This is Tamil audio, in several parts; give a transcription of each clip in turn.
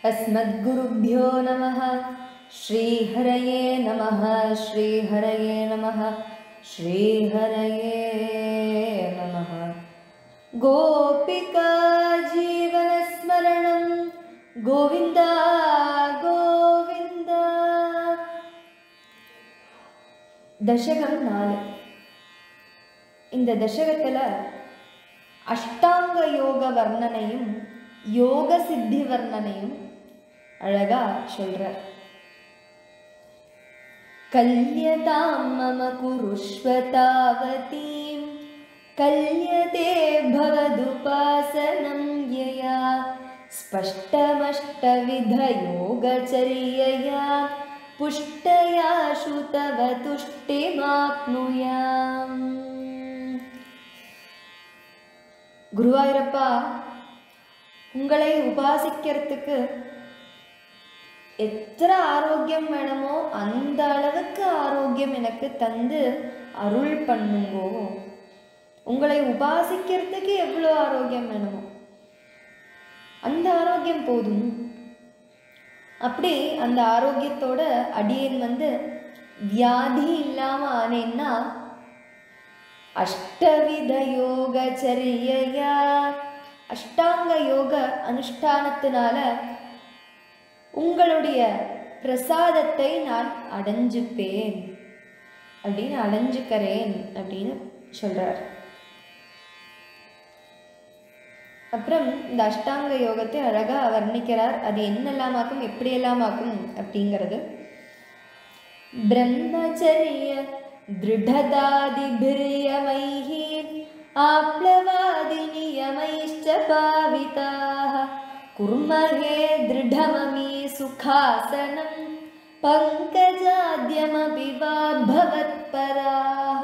अस्मद्गुरुभ्यो नमः श्रीहरये नमः श्रीहरये नमः श्रीहरये नमः गोपिका जीवनस्मरणं गोविन्द गोविन्द தசகம் நாலு இந்த தசகத்தில் அஷ்டாங்க யோக வர்ணனையும் யோக சித்தி வர்ணனையும் அழகா சொல்றார் கல்யதாம் மம குருஷ்வதாவதீம் கல்யதே பவதுபாசனம் யயா स्पष्टमष्टविधयोगचर्यया पुष्टयाशु तव तुष्टिमाप्नुयाम् குருவாயூரப்பா உங்களை உபாசிக்கிறதுக்கு எத்தனை ஆரோக்கியம் வேணுமோ அந்த அளவுக்கு ஆரோக்கியம் எனக்கு தந்து அருள் பண்ணுங்கோ உங்களை உபாசிக்கிறதுக்கு எவ்வளோ ஆரோக்கியம் வேணுமோ அந்த ஆரோக்கியம் போதும் அப்படி அந்த ஆரோக்கியத்தோட அடியேன் வந்து வியாதி இல்லாம ஆனேன்னா அஷ்டவித யோகச்சரியையா அஷ்டாங்க யோக அனுஷ்டானத்தினால உங்களுடைய பிரசாதத்தை நான் அடைஞ்சுப்பேன் அப்படின்னு அடைஞ்சுக்கிறேன் அப்படின்னு சொல்றார் அப்புறம் இந்த அஷ்டாங்க யோகத்தை அழகா வர்ணிக்கிறார் அது என்னெல்லாம் ஆக்கும் எப்படியெல்லாம் ஆக்கும் அப்படிங்கிறது பிரம்மச்சரிய दृढदादिभिर्यमैः आप्लवादिनियमैश्च पाविताः कुर्महे दृढममी सुखासनं पङ्कजाद्यमपि वा भवत्पराः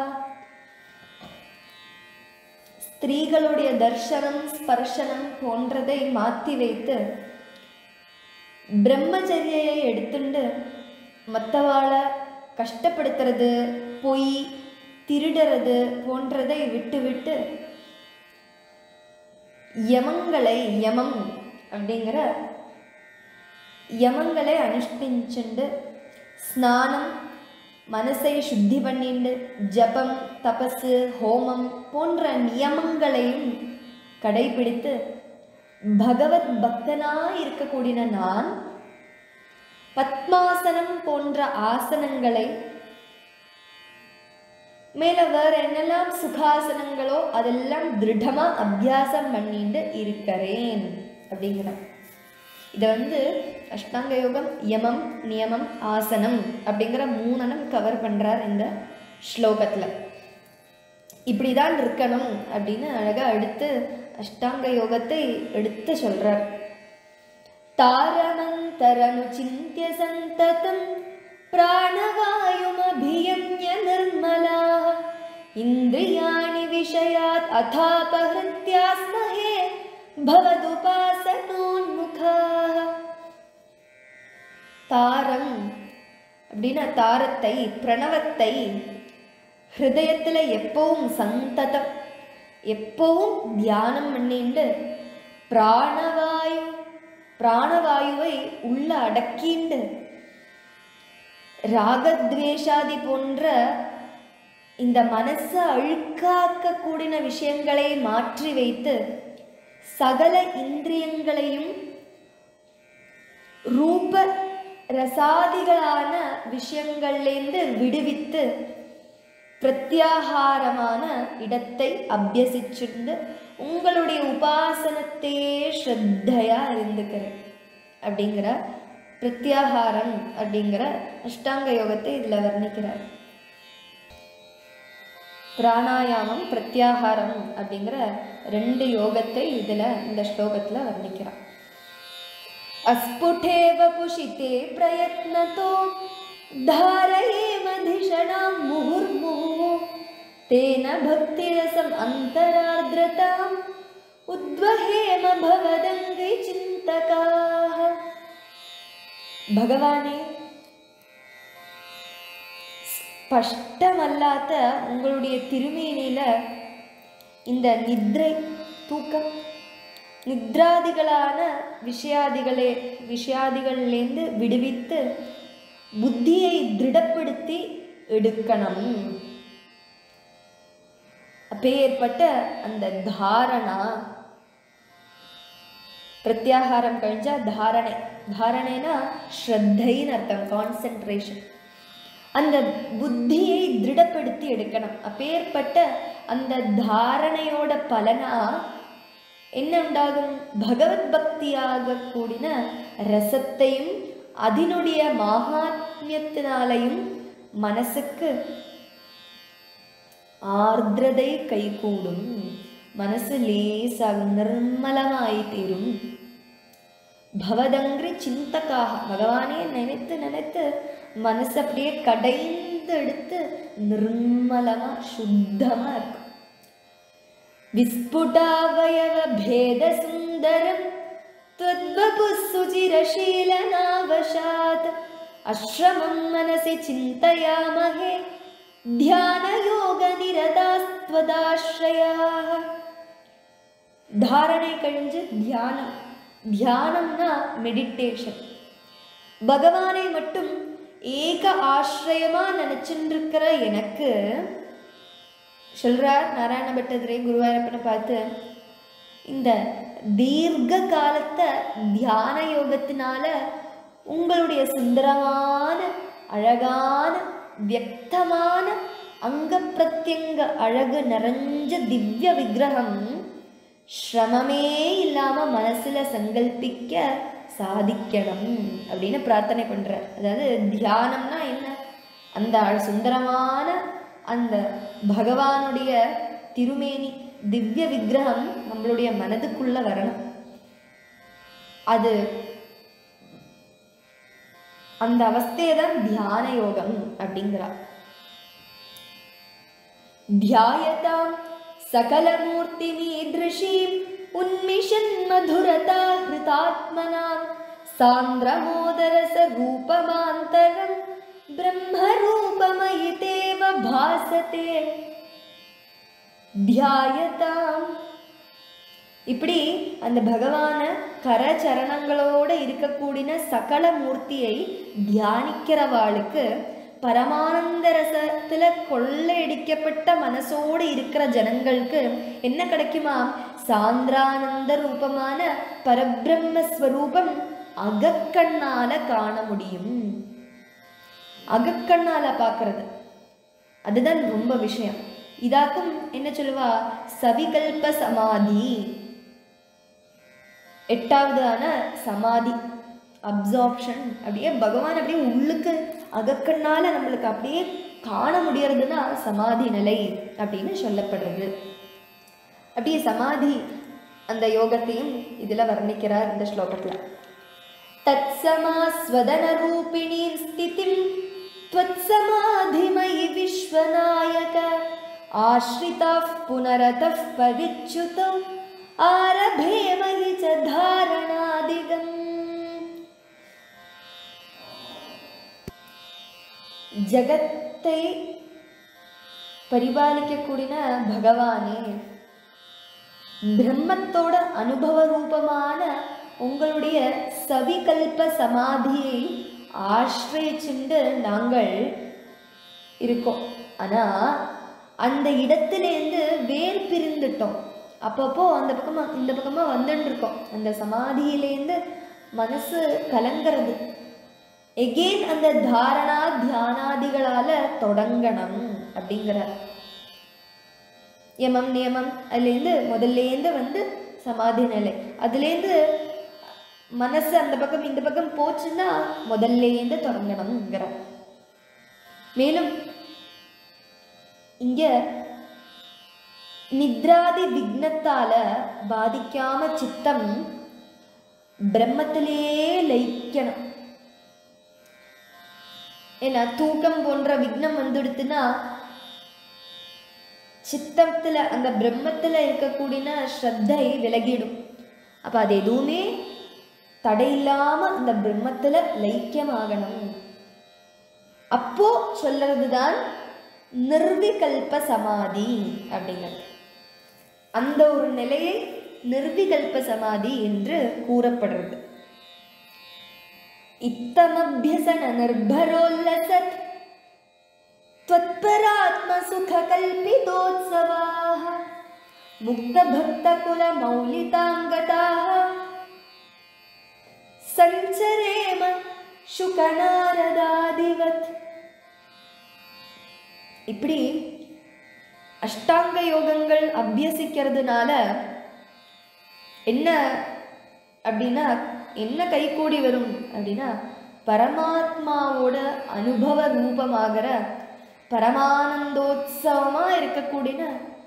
ஸ்திரீகளுடைய தர்சனம் ஸ்பர்ஷனம் போன்றதை மாற்றி வைத்து பிரம்மச்சரியை எடுத்துண்டு மற்றவாளை கஷ்டப்படுத்துறது பொய் திருடுறது போன்றதை விட்டு விட்டு யமங்களை யமம் அப்படிங்கிற யமங்களை அனுஷ்டிச்சுண்டு ஸ்நானம் மனசை சுத்தி பண்ணிண்டு ஜபம் தபசு ஹோமம் போன்ற நியமங்களையும் கடைபிடித்து பகவத் பக்தனாய் இருக்கக்கூடிய நான் பத்மாசனம் போன்ற ஆசனங்களை மேல வேற என்னெல்லாம் சுகாசனங்களோ அதெல்லாம் திருடமா அபியாசம் பண்ணிட்டு இருக்கிறேன் அப்படிங்கிற இதை வந்து அஷ்டாங்க யோகம் யமம் நியமம் ஆசனம் அப்படிங்கிற மூணனம் கவர் பண்றார் இந்த ஸ்லோகத்துல இப்படிதான் இருக்கணும் அப்படின்னு அழகா எடுத்து அஷ்டாங்க யோகத்தை எடுத்து சொல்றார் तारमन्तरनुचिन्त्य सन्ततं प्राणवायुमभियम्य निर्मलाः इन्द्रियाणि विषयात् अथापहृत्या स्महे भवदुपासनोन्मुखाः தாரம் அப்படின்னா தாரத்தை பிரணவத்தை ஹிருதயத்தில் எப்பவும் சந்ததம் எப்பவும் தியானம் பண்ணிண்டு பிராணவாயு பிராணவாயுவை உள்ள அடக்கிண்டு ராகத்வேஷாதி போன்ற இந்த மனசை அழுக்காக்க கூடின விஷயங்களை மாற்றி வைத்து சகல இந்திரியங்களையும் ரூப ரசாதிகளான விஷயங்கள்லேருந்து விடுவித்து பிரத்யாகாரமான இடத்தை அபியசிச்சிருந்து உங்களுடைய உபாசனத்தையே ஸ்ரத்தையா இருந்துக்கிறேன் அப்படிங்கிற பிரத்யாகாரம் அப்படிங்கிற அஷ்டாங்க யோகத்தை இதில் வர்ணிக்கிறார் பிராணாயாமம் பிரத்யாகாரம் அப்படிங்கிற ரெண்டு யோகத்தை இதில் இந்த ஸ்லோகத்தில் வர்ணிக்கிறார் अस्फुटेव पुषिते प्रयत्नतो धारयेमधिषणां मुहुर्मुहुः तेन भक्तिरसम् अन्तरार्द्रताम् उद्वहेम भवदङ्गै चिन्तकाः பகவானே ஸ்பஷ்டமல்லாத உங்களுடைய திருமேனியில இந்த நித்ரை தூக்கம் நித்ராதிகளான விஷயாதிகளே விஷயாதிகள்லேருந்து விடுவித்து புத்தியை திருடப்படுத்தி எடுக்கணும் அப்பேற்பட்ட அந்த தாரணா பிரத்யாகாரம் கழிஞ்சா தாரணை தாரணைனா ஸ்ரத்தைன்னு அர்த்தம் கான்சென்ட்ரேஷன் அந்த புத்தியை திருடப்படுத்தி எடுக்கணும் அப்பேற்பட்ட அந்த தாரணையோட பலனா என்ன உண்டாகும் பகவத் பக்தியாக கூடின ரசத்தையும் அதனுடைய மகாத்மியத்தினாலையும் மனசுக்கு ஆர்திரதை கைகூடும் மனசு லேசாகும் நிர்மலமாய் தீரும் பவதங்கிரி சிந்தக்காக பகவானே நினைத்து நினைத்து மனசு அப்படியே கடைந்து எடுத்து நிர்மலமா சுத்தமா இருக்கும் விஸ்புடாவயவ பேத சுந்தரம் त्वद्वपुःसुचिरशीलनावशात् अश्रमं मनसि चिन्तयामहे ध्यानयोगनिरतास्त्वदाश्रयाः தாரணை கழிஞ்சு தியானம் தியானம்னா மெடிடேஷன் பகவானை மட்டும் ஏக ஆசிரயமா நினைச்சுட்டு இருக்கிற எனக்கு சொல்றார் நாராயண பட்டதிரே குருவாயூரப்பனை பார்த்து இந்த தீர்க்க காலத்தை தியான யோகத்தினால உங்களுடைய சுந்தரமான அழகான வியக்தமான அங்க பிரத்யங்க அழகு நிறைஞ்ச திவ்ய விக்கிரகம் சிரமமே இல்லாம மனசுல சங்கல்பிக்க சாதிக்கணும் அப்படின்னு பிரார்த்தனை பண்றார் அதாவது தியானம்னா என்ன அந்த அழ- சுந்தரமான அந்த பகவானுடைய திருமேனி திவ்ய விக்கிரகம் நம்மளுடைய மனதுக்குள்ள வரணும் அது அந்த அவஸ்தையை தான் தியான யோகம் அப்படிங்கிறார் ध्यायतां सकलमूर्तिमीदृशीम् उन्मिषन् मधुरता हृतात्मनां सान्द्रमोदरसरूपमान्तरं ब्रह्मरूपमयितेव भासते தியாயதாம் இப்படி அந்த பகவான கரச்சரணங்களோட இருக்கக்கூடிய சகல மூர்த்தியை தியானிக்கிறவாளுக்கு பரமானந்த ரசத்துல கொள்ளையடிக்கப்பட்ட மனசோடு இருக்கிற ஜனங்களுக்கு என்ன கிடைக்குமா சாந்திரானந்த ரூபமான பரபிரம்ம ஸ்வரூபம் அகக்கண்ணால காண முடியும் அகக்கண்ணால பார்க்கறது அதுதான் ரொம்ப விஷயம் இதாக்கும் என்ன சொல்லுவா சவிகல்ப சமாதி எட்டாவதான சமாதி அப்சார்ப்ஷன் அப்படியே பகவான் அப்படியே உள்ளுக்கு அகக்கண்ணால நம்மளுக்கு அப்படியே காண முடியறதுன்னா சமாதி நிலை அப்படின்னு சொல்லப்படுறது அப்படியே சமாதி அந்த யோகத்தையும் இதுல வர்ணிக்கிறார் இந்த ஸ்லோகத்துல तत्समास्वदनरूपिणीं स्थितिं त्वत्समाधिमयि विश्वनायक आश्रिताः पुनरतः परिच्युतौ आरभेमहि च धारणादिगम् ஜகத்தை பரிபாலிக்கக்கூடிய பகவானே பிரம்மத்தோட அனுபவ ரூபமான உங்களுடைய சவிகல்ப சமாதியை ஆசிரியச்சுண்டு நாங்கள் இருக்கோம் ஆனா அந்த இடத்துலேருந்து வேர் பிரிந்துட்டோம் அப்பப்போ அந்த பக்கமா இந்த பக்கமா வந்துட்டு இருக்கோம் அந்த சமாதியிலேருந்து மனசு கலங்கிறது எகெயின் அந்த தாரணா தியானாதிகளால தொடங்கணும் அப்படிங்கிறார் யமம் நியமம் அதுலேருந்து முதல்லேருந்து வந்து சமாதி நிலை அதுலேருந்து மனசு அந்த பக்கம் இந்த பக்கம் போச்சுன்னா முதல்லேருந்து தொடங்கணுங்கிறார் மேலும் இங்க நித்ராதி விக்னத்தால பாதிக்காம சித்தம் பிரம்மத்திலேயே லயிக்கணும் ஏன்னா தூக்கம் போன்ற விக்னம் வந்துடுத்துன்னா சித்தத்துல அந்த பிரம்மத்துல இருக்கக்கூடிய ஸ்ரத்தை விலகிடும் அப்ப அது எதுவுமே தடையில்லாம அந்த பிரம்மத்துல லைக்கியமாகணும் அப்போ சொல்றதுதான் நிர்விகல்ப சமாதி அப்படிங்கிறது அந்த ஒரு நிலையை நிர்விகல்ப சமாதி என்று கூறப்படுறது இத்தமபியசன நிர்பரோல்லசத் त्वत्परात्मसुखकल्पितोत्सवाः मुक्तभक्तकुलमौलिताङ्गताः सञ्चरेम शुकनारदादिवत् இப்படி அஷ்டாங்க யோகங்கள் அபியசிக்கிறதுனால என்ன அப்படின்னா என்ன கைகூடி வரும் அப்படின்னா பரமாத்மாவோட அனுபவ ரூபமாகிற பரமானந்தோத்சவமா இருக்கக்கூடிய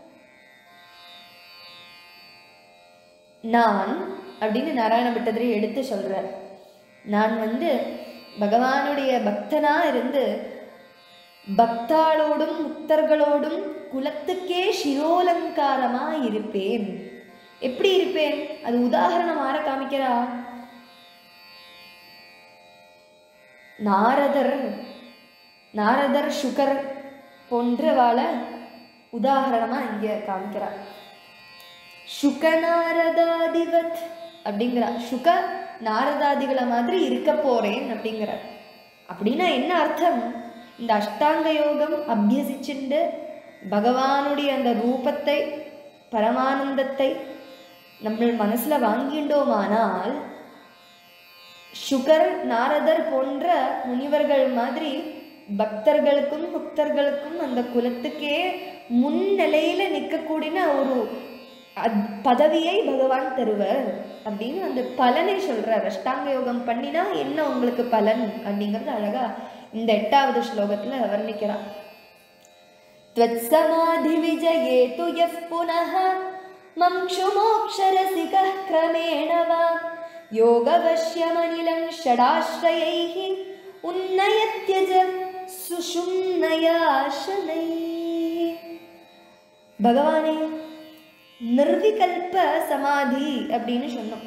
நான் அப்படின்னு நாராயண பட்டதிரி எடுத்து சொல்றார் நான் வந்து பகவானுடைய பக்தனா இருந்து பக்தாளோடும் முக்தர்களோடும் குலத்துக்கே சிரோலங்காரமா இருப்பேன் எப்படி இருப்பேன் அது உதாரணம் ஆற காமிக்கிறா நாரதர் நாரதர் சுகர் போன்றவாளை உதாரணமா இங்க காமிக்கிறார் சுகநாரதாதிவத் அப்படிங்கிறா சுக நாரதாதிகளை மாதிரி இருக்க போறேன் அப்படிங்கிறார் அப்படின்னா என்ன அர்த்தம் இந்த அஷ்டாங்க யோகம் அபியசிச்சுண்டு பகவானுடைய அந்த ரூபத்தை பரமானந்தத்தை நம்ம மனசுல வாங்கிண்டோமானால் சுகர் நாரதர் போன்ற முனிவர்கள் மாதிரி பக்தர்களுக்கும் முக்தர்களுக்கும் அந்த குலத்துக்கே முன்னிலையில நிற்கக்கூடிய ஒரு அத்- பதவியை பகவான் தருவர் அப்படின்னு அந்த பலனை சொல்றார் அஷ்டாங்க யோகம் பண்ணினா என்ன உங்களுக்கு பலன் அப்படிங்கிறது அழகா இந்த எட்டாவது ஸ்லோகத்துல வர்ணிக்கிறார் त्वत्समाधिविजये तु यः पुनः मङ्क्षुमोक्षरसिकः क्रमेण वा योगवश्यमनिलं षडाश्रयैः उन्नयत्यज सुषुम्नयाशनैः பகவானே நிர்விகல்ப சமாதி அப்படின்னு சொன்னோம்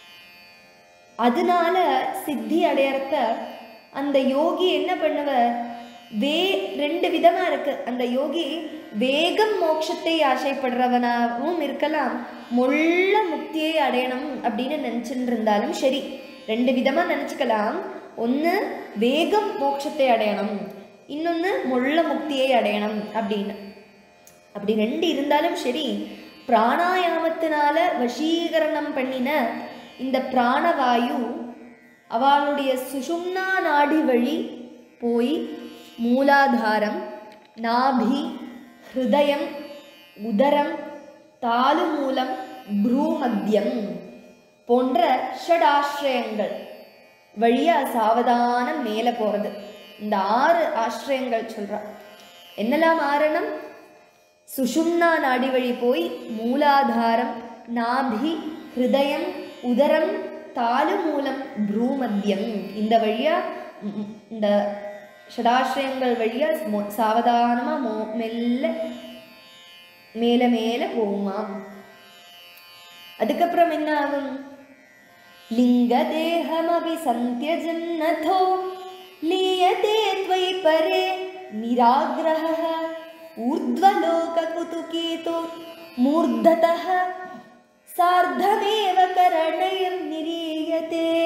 அதனால சித்தி அடையறத அந்த யோகி என்ன பண்ணுவார் வே ரெண்டு விதமா இருக்கு அந்த யோகி வேகம் மோட்சத்தை ஆசைப்படுறவனாகவும் இருக்கலாம் முள்ள முக்தியை அடையணும் அப்படின்னு நினைச்சுட்டு இருந்தாலும் சரி ரெண்டு விதமா நினைச்சுக்கலாம் ஒன்று வேகம் மோட்சத்தை அடையணும் இன்னொன்று முள்ள முக்தியை அடையணும் அப்படின்னு அப்படி ரெண்டு இருந்தாலும் சரி பிராணாயாமத்தினால வசீகரணம் பண்ணின இந்த பிராணவாயு அவளுடைய சுஷும்னா நாடி வழி போய் மூலாதாரம் நாபி ஹிருதயம் உதரம் தாலுமூலம் ப்ரூமத்தியம் போன்ற ஷடாஸ்ரயங்கள் வழியா சாவதானம் மேலே போகிறது இந்த ஆறு ஆசிரயங்கள் சொல்றா என்னெல்லாம் ஆறணும் சுஷும்னா நாடி வழி போய் மூலாதாரம் நாபி ஹிருதயம் உதரம் தாலுமூலம் ப்ரூமத்தியம் இந்த வழியா ம், ம், இந்த ஷடாசிரயங்கள் வழியா மொ- சாவதானமா மோ மெல்ல மேல மேல போகுமாம் அதுக்கப்புறம் என்ன ஆகும் लिङ्गदेहमपि सन्त्यजन्नथो लीयते त्वयि परे निराग्रहः ऊर्ध्वलोककुतुकीतो मूर्धतः सार्धमेव करणैर्निरीयते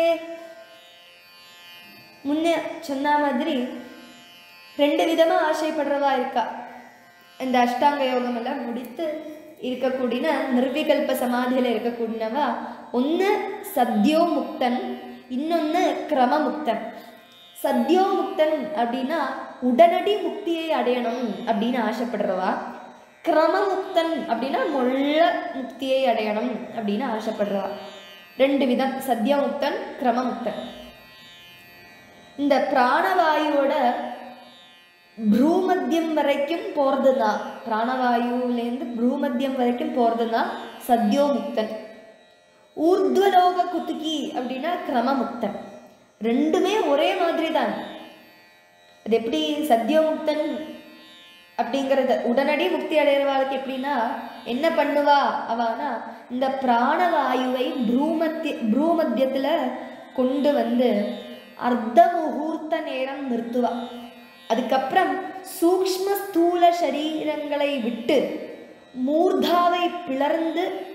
முன்னே சொன்ன மாதிரி ரெண்டு விதமா ஆசைப்படுறவா இருக்கா இந்த அஷ்டாங்க யோகம் எல்லாம் முடித்து இருக்கக்கூடிய நிர்விகல்ப சமாதியில இருக்கக்கூடியவா ஒன்று சத்யோ முக்தன் இன்னொன்று கிரமமுக்தன் சத்யோ முக்தன் அப்படின்னா உடனடி முக்தியை அடையணும் அப்படின்னு ஆசைப்படுறவா கிரமமுக்தன் அப்படின்னா முள்ள முக்தியை அடையணும் அப்படின்னு ஆசைப்படுறவா ரெண்டு விதம் சத்யமுக்தன் கிரமமுக்தன் இந்த பிராணவாயுவோட ப்ரூமத்தியம் வரைக்கும் போகிறது தான் பிராணவாயுலேருந்து ப்ரூமத்தியம் வரைக்கும் போகிறது தான் சத்யோமுக்தன் ஊர்த்வலோக குத்துக்கி அப்படின்னா கிரமமுக்தன் ரெண்டுமே ஒரே மாதிரி தான் அது எப்படி சத்யோமுக்தன் அப்படிங்கிறது உடனடி முக்தி அடைகிறவாளுக்கு எப்படின்னா என்ன பண்ணுவா அவனா இந்த பிராணவாயுவை ப்ரூமத்திய ப்ரூமத்தியத்தில் கொண்டு வந்து அர்த்த முகூர்த்த நேரம் நிறுத்துவா அதுக்கப்புறம் சூக்ஷ்ம ஸ்தூல சரீரங்களை விட்டு மூர்தாவை பிளர்ந்து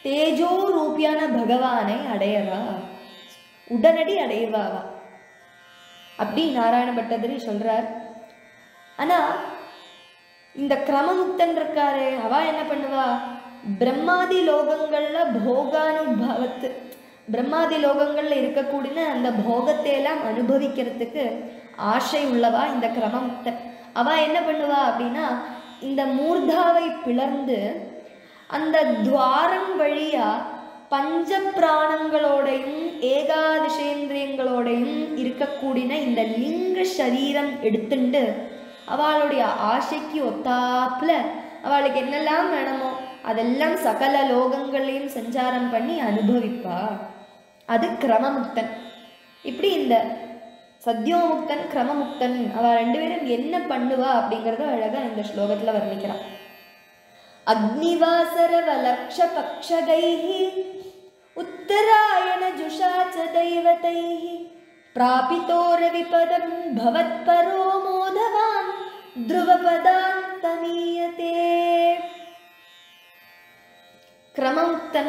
தேஜோ ரூபியான பகவானை அடையறா உடனடி அடைவாவா அப்படி நாராயண பட்டதிரி சொல்றார் ஆனா இந்த கிரமமுக்தன் இருக்காரே அவ என்ன பண்ணுவா பிரம்மாதி லோகங்கள்ல போகானுபவத்து பிரம்மாதி லோகங்கள்ல இருக்கக்கூடிய அந்த போகத்தை எல்லாம் அனுபவிக்கிறதுக்கு ஆசை உள்ளவா இந்த கிரமமுக்தன் அவ என்ன பண்ணுவா அப்படின்னா இந்த மூர்தாவை பிளர்ந்து அந்த துவாரம் வழியா பஞ்ச பிராணங்களோடையும் ஏகாதிசேந்திரியங்களோடையும் இருக்கக்கூடிய இந்த லிங்க சரீரம் எடுத்துண்டு அவளுடைய ஆசைக்கு ஒத்தாப்புல அவளுக்கு என்னெல்லாம் வேணுமோ அதெல்லாம் சகல லோகங்களையும் சஞ்சாரம் பண்ணி அனுபவிப்பா அது கிரமமுக்தன் இப்படி இந்த சத்யோமுக்தன் கிரமமுக்தன் அவ ரெண்டு பேரும் என்ன பண்ணுவா அப்படிங்கறத அழகா இந்த ஸ்லோகத்துல வர்ணிக்கிறான் अग्निवासरवलक्षपक्षगैः उत्तरायणजुषा च दैवतैः प्रापितोरविपदं भवत्परो मोदवान् ध्रुवपदान्तमीयते கிரமமுக்தன்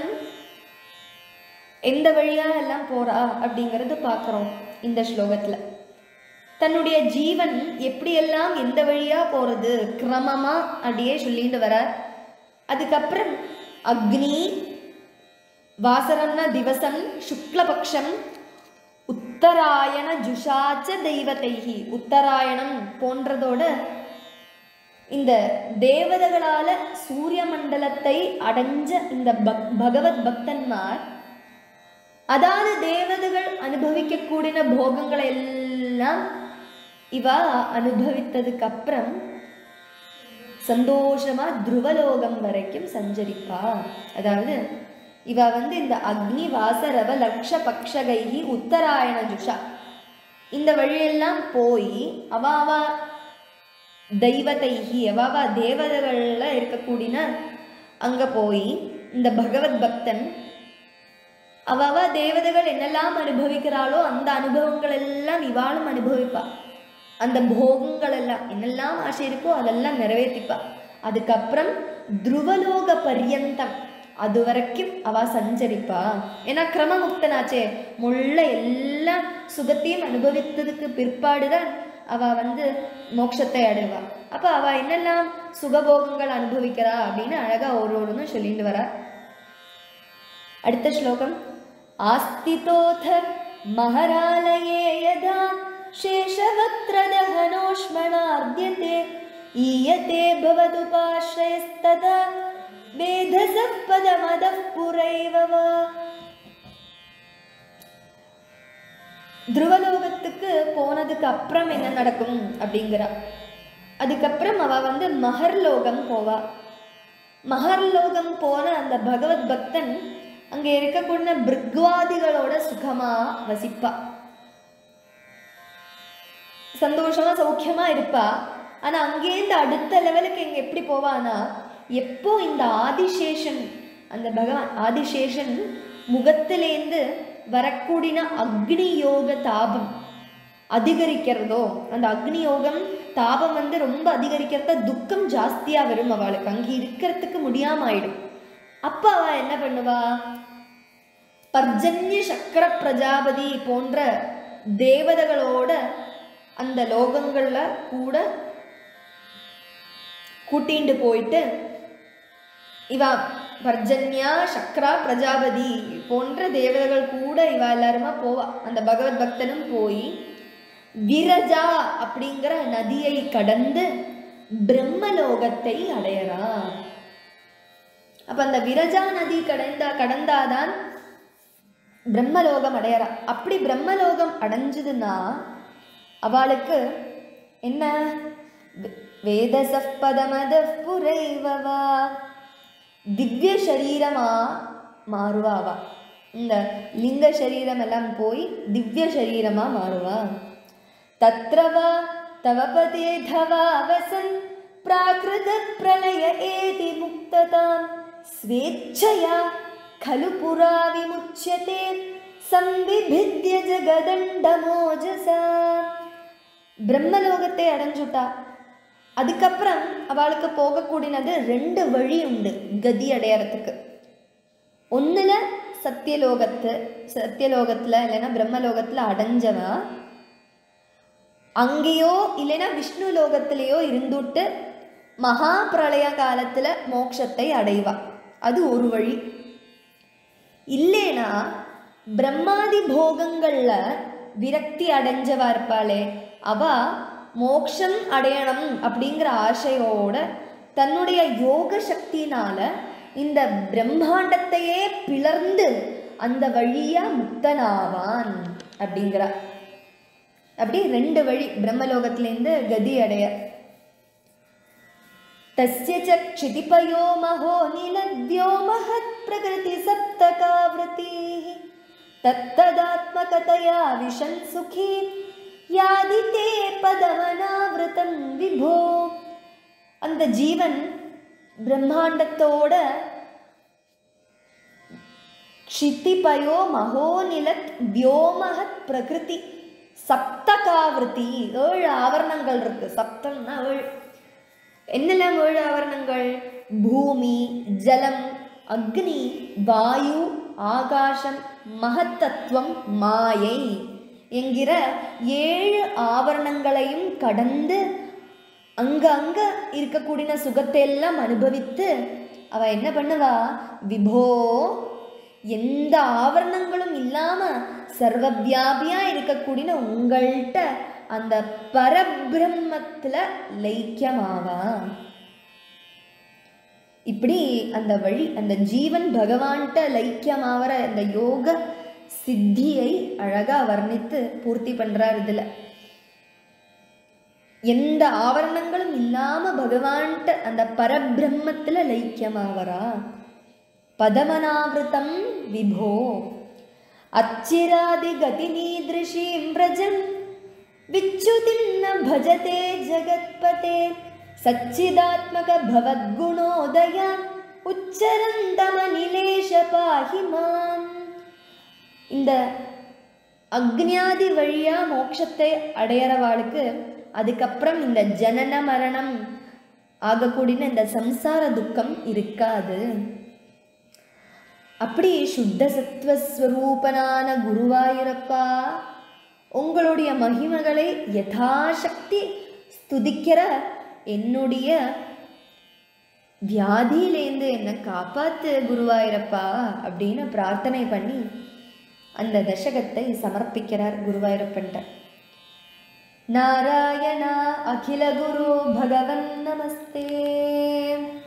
எந்த வழியா எல்லாம் போறா அப்படிங்கறது பார்க்குறோம் இந்த ஸ்லோகத்துல தன்னுடைய ஜீவன் எப்படியெல்லாம் எந்த வழியா போறது கிரமமா அப்படியே சொல்லிட்டு வரார் அதுக்கப்புறம் அக்னி வாசரம்னா திவசம் சுக்லபக்ஷம் உத்தராயண ஜுஷாச்ச தெய்வத்தைகி உத்தராயணம் போன்றதோட இந்த தேவதைகளால சூரிய மண்டலத்தை அடைஞ்ச இந்த பக் பகவத் பக்தன்மார் அதாவது தேவதைகள் அனுபவிக்கக்கூடிய போகங்களை எல்லாம் இவ அனுபவித்ததுக்கு அப்புறம் சந்தோஷமா துருவலோகம் வரைக்கும் சஞ்சரிப்பா அதாவது இவ வந்து இந்த அக்னி வாசரவ லக்ஷ பக்ஷகைகி உத்தராயண ஜுஷா இந்த வழியெல்லாம் போய் அவ அவ தெய்வதைகி அவ அவ தேவதைகள்ல இருக்கக்கூடிய அங்க போய் இந்த பகவத் பக்தன் அவ அவ தேவதைகள் என்னெல்லாம் அனுபவிக்கிறாளோ அந்த அனுபவங்கள் எல்லாம் இவாளும் அனுபவிப்பா அந்த போகங்கள் எல்லாம் என்னெல்லாம் ஆசை இருக்கோ அதெல்லாம் நிறைவேற்றிப்பா அதுக்கப்புறம் துருவலோக பர்யந்தம் அது வரைக்கும் அவ சஞ்சரிப்பா ஏன்னா கிரமமுக்தனாச்சே முள்ள எல்லா சுகத்தையும் அனுபவித்ததுக்கு பிற்பாடுதான் அவ வந்து மோட்சத்தை அடைவா அப்ப அவ என்னெல்லாம் சுகபோகங்கள் அனுபவிக்கிறா அப்படின்னு அழகா ஒரு ஒருன்னு சொல்லிட்டு வரா அடுத்த ஸ்லோகம் ஆஸ்திதோத மகராலயே யதா शेषवक्त्रदहनोष्मणाद्यते ईयते भवदुपाश्रयस्तदा वेधसः पदमदः पुरैव वा துருவலோகத்துக்கு போனதுக்கு அப்புறம் என்ன நடக்கும் அப்படிங்கிறா அதுக்கப்புறம் அவ வந்து மகர்லோகம் போவா மகர்லோகம் போன அந்த பகவத் பக்தன் அங்கே இருக்கக்கூடிய பிருக்வாதிகளோட சுகமா வசிப்பா சந்தோஷமா சௌக்கியமா இருப்பா ஆனா அங்கேருந்து அடுத்த லெவலுக்கு இங்க எப்படி போவானா எப்போ இந்த ஆதிசேஷன் அந்த பகவான் ஆதிசேஷன் முகத்திலேந்து வரக்கூடிய அக்னி யோக தாபம் அதிகரிக்கிறதோ அந்த அக்னி யோகம் தாபம் வந்து ரொம்ப அதிகரிக்கிறத துக்கம் ஜாஸ்தியா வரும் அவளுக்கு அங்கே இருக்கிறதுக்கு முடியாம ஆயிடும் அப்ப அவ என்ன பண்ணுவா பர்ஜன்ய சக்கர பிரஜாபதி போன்ற தேவதைகளோட அந்த லோகங்கள்ல கூட கூட்டிண்டு போயிட்டு இவ பர்ஜன்யா சக்ரா பிரஜாபதி போன்ற தேவதைகள் கூட இவ எல்லாருமா போவா அந்த பகவத் பக்தனும் போய் விரஜா அப்படிங்கிற நதியை கடந்து பிரம்மலோகத்தை அடையறா அப்ப அந்த விரஜா நதி கடந்தா கடந்தாதான் பிரம்மலோகம் அடையறா அப்படி பிரம்மலோகம் அடைஞ்சதுன்னா அவளுக்கு என்ன வேதசப்பதமத புரைவவா திவ்ய சரீரமா மாறுவாவா இந்த லிங்க சரீரம் எல்லாம் போய் திவ்ய சரீரமா மாறுவா தத்ரவா தவபதே தவா வசன் பிராகிருத பிரளய ஏதி முக்ததாம் ஸ்வேಚ್ಛயா खलु पुरा विमुच्यते संविभिद्य ஜகதண்டமோஜசா பிரம்மலோகத்தை அடைஞ்சுட்டா அதுக்கப்புறம் அவளுக்கு போகக்கூடியது ரெண்டு வழி உண்டு கதி அடையறதுக்கு ஒன்றுல சத்தியலோகத்து சத்தியலோகத்தில் இல்லைன்னா பிரம்மலோகத்தில் அடைஞ்சவன் அங்கேயோ இல்லைன்னா விஷ்ணு லோகத்திலேயோ இருந்துட்டு மகா பிரளய காலத்தில் மோட்சத்தை அடைவா அது ஒரு வழி இல்லைனா பிரம்மாதி போகங்களில் விரக்தி அடைஞ்சவா இருப்பாளே அவ மோக்ஷம் அடையணும் அப்படிங்கிற ஆசையோட தன்னுடைய யோக சக்தினால இந்த பிரம்மாண்டத்தையே பிளர்ந்து அந்த வழியா முக்தனாவான் அப்படிங்கிறா அப்படி ரெண்டு வழி பிரம்மலோகத்திலேருந்து கதி அடைய तस्य च क्षितिपयो महो निलद्यो महत्प्रकृतिसप्तकावृतिः तत्तदात्मकतया विशन् सुखी यादिते पदमनावृतं विभो அந்த ஜீவன் பிரம்மாண்டத்தோட க்ஷிதிபயோ மகோநிலத் வியோமஹத் பிரகிருதி சப்தகாவிருத்தி ஏழு ஆவரணங்கள் இருக்கு சப்தம்னா ஏழு என்னெல்லாம் ஏழு ஆவரணங்கள் பூமி ஜலம் அக்னி வாயு ஆகாசம் மகத்தத்துவம் மாயை என்கிற ஏழு ஆவரணங்களையும் கடந்து அங்க அங்க இருக்கக்கூடிய சுகத்தை எல்லாம் அனுபவித்து அவ என்ன பண்ணுவா விபோ எந்த ஆவரணங்களும் இல்லாம சர்வவியாபியா இருக்கக்கூடிய உங்கள்கிட்ட அந்த பரபிரம்மத்துல லைக்கியமாவா இப்படி அந்த வழி அந்த ஜீவன் பகவான்கிட்ட லைக்கியமாவற அந்த யோக சித்தியை அழகா வர்ணித்து பூர்த்தி பண்றார் இதுல எந்த ஆவரணங்களும் இல்லாம பகவான்கிட்ட அந்த பரபிரம்மத்துல லைக்கியமாவரா பதமனாவிருத்தம் விபோ அச்சிராதி கதினீதிருஷீம் பிரஜம் विच्युतिं न भजते जगत्पते सच्चिदात्मक भवद्गुणोदया உச்சரந்தமனிலேஷ பாஹி மாம் இந்த அக்னியாதி வழியா மோட்சத்தை அடையறவாளுக்கு அதுக்கப்புறம் இந்த ஜனன மரணம் ஆகக்கூடிய இந்த சம்சார துக்கம் இருக்காது அப்படி சுத்த சத்வஸ்வரூபனான குருவாயூரப்பா உங்களுடைய மகிமைகளை யதாசக்தி ஸ்துதிக்கிற என்னுடைய வியாதியிலேருந்து என்னை காப்பாத்து குருவாயூரப்பா அப்படின்னு பிரார்த்தனை பண்ணி அந்த தசகத்தை சமர்ப்பிக்கிறார் குருவாயூரப்பன்ட்ட நாராயணா அகில குரு பகவன் நமஸ்தே